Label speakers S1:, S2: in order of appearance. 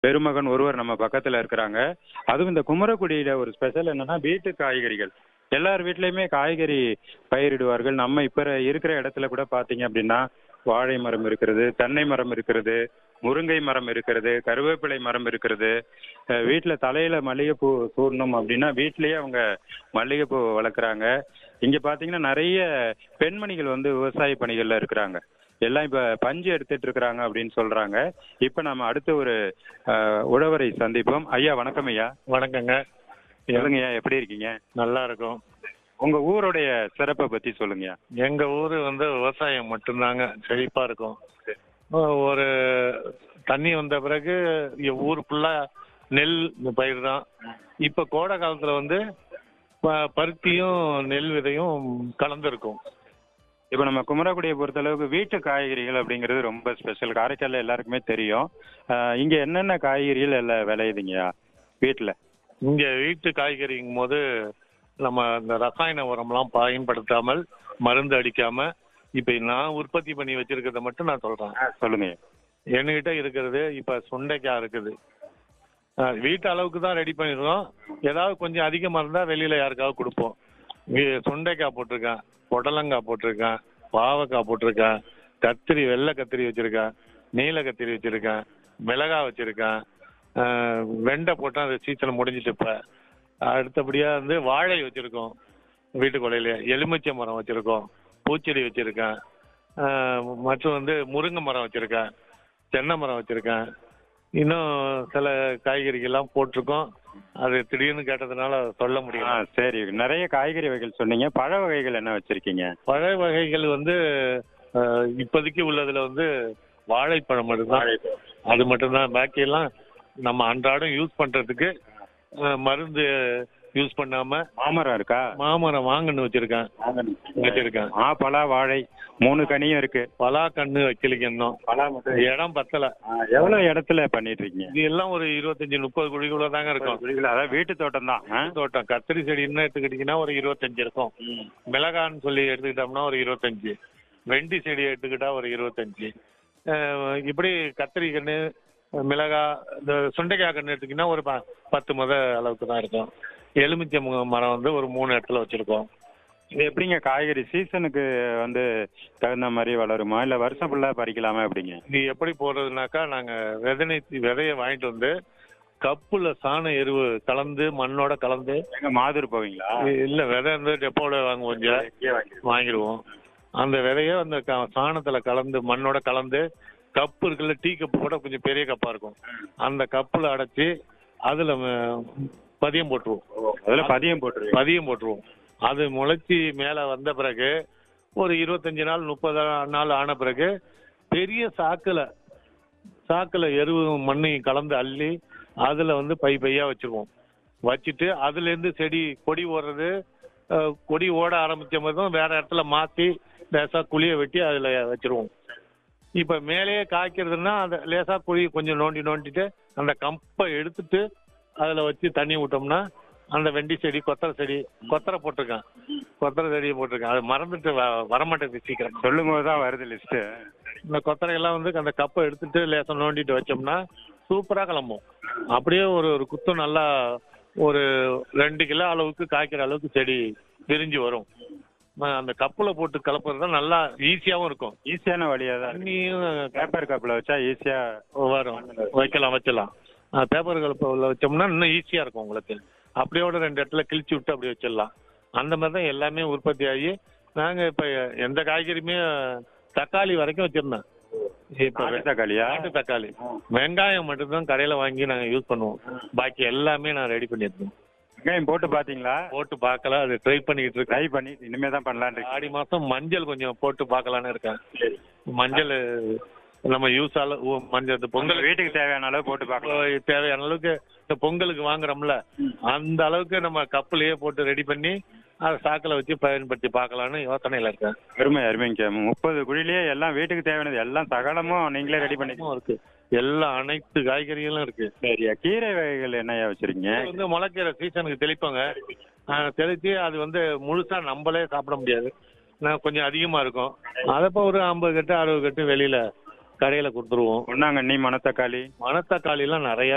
S1: பெருமகன் ஒருவர் நம்ம பக்கத்துல இருக்கிறாங்க அதுவும் இந்த குமரகுடியில ஒரு ஸ்பெஷல் என்னன்னா வீட்டு காய்கறிகள் எல்லார் வீட்லயுமே காய்கறி பயிரிடுவார்கள் நம்ம இப்ப இருக்கிற இடத்துல கூட பாத்தீங்க அப்படின்னா வாழை மரம் இருக்கிறது தென்னை மரம் இருக்கிறது முருங்கை மரம் இருக்கிறது கருவேப்பிலை மரம் இருக்கிறது அஹ் வீட்ல தலையில மல்லிகைப்பூ சூடணும் அப்படின்னா வீட்லயே அவங்க மல்லிகைப்பூ வளர்க்குறாங்க இங்க பாத்தீங்கன்னா நிறைய பெண்மணிகள் வந்து விவசாய பணிகள்ல இருக்கிறாங்க எல்லாம் இப்ப பஞ்சு எடுத்துட்டு இருக்கிறாங்க அப்படின்னு சொல்றாங்க இப்ப நம்ம அடுத்த ஒரு அஹ், உழவரை சந்திப்போம் ஐயா வணக்கம் ஐயா
S2: வணக்கங்க
S1: சொல்லுங்க ஐயா எப்படி இருக்கீங்க
S2: நல்லா இருக்கும்
S1: உங்க ஊருடைய சிறப்பை பத்தி சொல்லுங்கய்யா
S2: எங்க ஊரு வந்து விவசாயம் மட்டும்தாங்க செழிப்பா இருக்கும் அஹ் ஒரு தண்ணி வந்த பிறகு இங்க ஊர் ஃபுல்லா நெல் பயிர் தான் இப்ப கோடை காலத்துல வந்து ப- பருத்தியும் நெல் விதையும் கலந்துருக்கும்
S1: இப்ப நம்ம குமரகுடியை பொறுத்த அளவுக்கு வீட்டு காய்கறிகள் அப்படிங்கிறது ரொம்ப ஸ்பெஷல் காரைக்கால்ல எல்லாருக்குமே தெரியும் அஹ், இங்க என்னென்ன காய்கறிகள் எல்லாம் விளையுதுங்கய்யா வீட்டுல
S2: இங்க வீட்டு காய்கறிங்கும் போது நம்ம இந்த ரசாயன உரம்லாம் பயன்படுத்தாமல் மருந்து அடிக்காம இப்ப நான் உற்பத்தி பண்ணி வச்சிருக்கிறத மட்டும் நான் சொல்றேன்
S1: சொல்லுங்க
S2: என்கிட்ட இருக்கிறது இப்ப சுண்டைக்காய் இருக்குது அஹ் வீட்டு அளவுக்கு தான் ரெடி பண்ணிருக்கோம் ஏதாவது கொஞ்சம் அதிகமா இருந்தா வெளியில யாருக்காவது கொடுப்போம் இங்க சுண்டைக்காய் போட்டிருக்கேன் புடலங்காய் போட்டிருக்கேன் பாவக்காய் போட்டிருக்கேன் கத்திரி வெள்ளை கத்திரி வச்சிருக்கேன் நீல கத்திரி வச்சிருக்கேன் மிளகாய் வச்சிருக்கேன் அஹ் வெண்டை போட்டா அந்த சீசன் முடிஞ்சிட்டு இப்ப அடுத்தபடியா வந்து வாழை வச்சிருக்கோம் வீட்டு கொலையில எலுமிச்சை மரம் வச்சிருக்கோம் பூச்செடி வச்சிருக்கேன் அஹ் மற்றும் வந்து முருங்கை மரம் வச்சிருக்கேன் தென்னை மரம் வச்சிருக்கேன் இன்னும் சில காய்கறிகள்லாம் போட்டிருக்கோம் அது திடீர்னு கேட்டதுனால சொல்ல
S1: ஆ
S2: முடியல
S1: சரி நிறைய காய்கறி வகைகள் சொன்னீங்க பழ வகைகள் என்ன வச்சிருக்கீங்க
S2: பழ வகைகள் வந்து அஹ், இப்போதைக்கு உள்ளதுல வந்து வாழைப்பழம் மட்டும்தான் அது மட்டும்தான் பாக்கி எல்லாம் நம்ம அன்றாடம் யூஸ் பண்றதுக்கு அஹ், மருந்து யூஸ் பண்ணாம
S1: மாமரம் இருக்கா
S2: மாமரம் வாங்கன்னு வச்சிருக்கேன் வச்சிருக்கேன்
S1: ஆ பலா வாழை மூணு கனியும் இருக்கு
S2: பலா கண்ணு வைக்கலிங்க இன்னும்
S1: பலா மட்டும்
S2: இடம் பத்தல
S1: ஆ, எவ்வளவு இடத்துல பண்ணிட்டு இருக்கீங்க
S2: இது எல்லாம் ஒரு இருபத்தஞ்சு முப்பது குழிக்குள்ள தாங்க இருக்கும்
S1: அதாவது வீட்டு தோட்டம் தான்
S2: தோட்டம் கத்திரி செடின்னு எடுத்துக்கிட்டீங்கன்னா ஒரு இருபத்தஞ்சு இருக்கும் மிளகான்னு சொல்லி எடுத்துக்கிட்டோம்னா ஒரு இருபத்தஞ்சு வெண்டி செடி எடுத்துக்கிட்டா ஒரு இருபத்தஞ்சு அஹ் இப்படி கத்திரி கன்று மிளகா இந்த சுண்டைக்காய் கன்று எடுத்துக்கிட்டீங்கன்னா ஒரு ப- பத்து முத அளவுக்கு தான் இருக்கும் எலுமிச்சை மு- மரம் வந்து ஒரு மூணு இடத்துல வச்சிருக்கோம்
S1: இது எப்படிங்க காய்கறி சீசனுக்கு வந்து தகுந்த மாதிரி வளருமா இல்ல வருஷம் ஃபுல்லா பறிக்கலாமா எப்படிங்க
S2: இது எப்படி போடுறதுனாக்கா நாங்க விதனை விதைய வாங்கிட்டு வந்து கப்புல சாண எருவு கலந்து மண்ணோட கலந்து
S1: எங்க மாதூர் போவீங்களா
S2: இல்ல விதை வந்து டெப்போல வாங்குவோம் இங்க. வாங்கிடுவோம் அந்த விதைய அந்த க- சாணத்துல கலந்து மண்ணோட கலந்து கப்பு இருக்குல்ல டீ கப்பு கூட கொஞ்சம் பெரிய கப்பா இருக்கும் அந்த கப்புல அடைச்சி அதுல ம- பதியம் போட்டுருவோம்
S1: அதுல பதியம் போட்டுருவீங்க
S2: பதியம் போட்டுருவோம் அது முளைச்சி மேல வந்த பிறகு ஒரு இருபத்தஞ்சு நாள் முப்பது நாள் ஆன பிறகு பெரிய சாக்குல சாக்குல எருவு மண்ணையும் கலந்து அள்ளி அதுல வந்து பை பையா வச்சிருவோம் வச்சுட்டு அதுல இருந்து செடி கொடி ஓடுறது அஹ், கொடி ஓட ஆரம்பிச்ச போதும் வேற இடத்துல மாத்தி லேசா குழிய வெட்டி அதுல வச்சிருவோம் இப்ப மேலேயே காய்க்கிறதுன்னா அந்த லேசா குழி கொஞ்சம் நோண்டி நோண்டிட்டு அந்த கம்பை எடுத்துட்டு அதுல வச்சு தண்ணி விட்டோம்னா அந்த வெண்டி செடி கொத்தரை செடி கொத்தரை போட்டிருக்கேன் கொத்தரை செடியை போட்டிருக்கேன் அது மறந்துட்டு வ- வரமாட்டேங்குது சீக்கிரம்
S1: சொல்லும் போது தான் வருது லிஸ்ட்
S2: இந்த கொத்தரை எல்லாம் வந்து அந்த கப்பை எடுத்துட்டு லேசா நோண்டிட்டு வச்சோம்னா சூப்பரா கிளம்பும் அப்படியே ஒரு ஒரு குத்தம் நல்லா ஒரு ரெண்டு கிலோ அளவுக்கு காய்க்கிற அளவுக்கு செடி விரிஞ்சு வரும் ம- அந்த கப்புல போட்டு கலப்புறது தான் நல்லா ஈஸியாவும் இருக்கும்
S1: ஈஸியான வழியா தான் இருக்கு.
S2: தண்ணியும்
S1: பேப்பர் கப்ல வச்சா ஈஸியா
S2: வரும் வைக்கலாம் வச்சிடலாம் பேப்பர் கலப்பில் வச்சோம்னா இன்னும் ஈஸியா இருக்கும் உங்களுக்கு அப்படியோட ரெண்டு இடத்துல கிழிச்சு விட்டு அப்படி வச்சிடலாம் அந்த மாதிரி தான் எல்லாமே உற்பத்தி ஆகி நாங்க இப்ப எந்த காய்கறியுமே தக்காளி வரைக்கும் வச்சிருந்தேன் இப்ப
S1: நாட்டு தக்காளியா
S2: நாட்டு தக்காளி வெங்காயம் மட்டும்தான் கடையில வாங்கி நாங்க யூஸ் பண்ணுவோம் பாக்கி எல்லாமே நான் ரெடி பண்ணிருக்கோம்
S1: வெங்காயம் போட்டு பாத்தீங்களா
S2: போட்டு பார்க்கல அது ட்ரை பண்ணிட்டு இருக்கேன்
S1: ட்ரை பண்ணி இனிமே தான் பண்ணலான்னு இருக்கேன்
S2: ஆடி மாசம் மஞ்சள் கொஞ்சம் போட்டு பார்க்கலான்னு இருக்கேன் மஞ்சள் நம்ம யூஸ் ஆல ஓ, மஞ்சள் இந்த பொங்கல்
S1: உங்க வீட்டுக்கு தேவையான அளவு போட்டு பார்க்கலாம்
S2: இப்போ தேவையான அளவுக்கு இந்த பொங்கலுக்கு வாங்குறோம்ல அந்த அளவுக்கு நம்ம கப்புலயே போட்டு ரெடி பண்ணி அதை சாக்கில் வச்சு பயன்படுத்தி பார்க்கலான்னு யோசனையில இருக்கேன்
S1: அருமை அருமைங்க முப்பது குழிலேயே எல்லாம் வீட்டுக்கு தேவையானது எல்லாம் சகலமும் நீங்களே ரெடி பண்ணி
S2: இன்னும் இருக்கு எல்லா அனைத்து காய்கறிகளும் இருக்கு
S1: சரியா கீரை வகைகள் என்னையா வச்சிருக்கீங்க
S2: இது வந்து முளைக்கிற சீசனுக்கு தெளிப்பாங்க ஆஹ் தெளிச்சு அது வந்து முழுசா நம்மளே சாப்பிட முடியாது நான் கொஞ்சம் அதிகமா இருக்கும் அதப்போ ஒரு ஐம்பது கட்டு அறுபது கட்டு வெளியில கடையில கொடுத்துருவோம்
S1: பொன்னாங்கண்ணி மணத்தக்காளி
S2: மணத்தக்காளி எல்லாம் நிறைய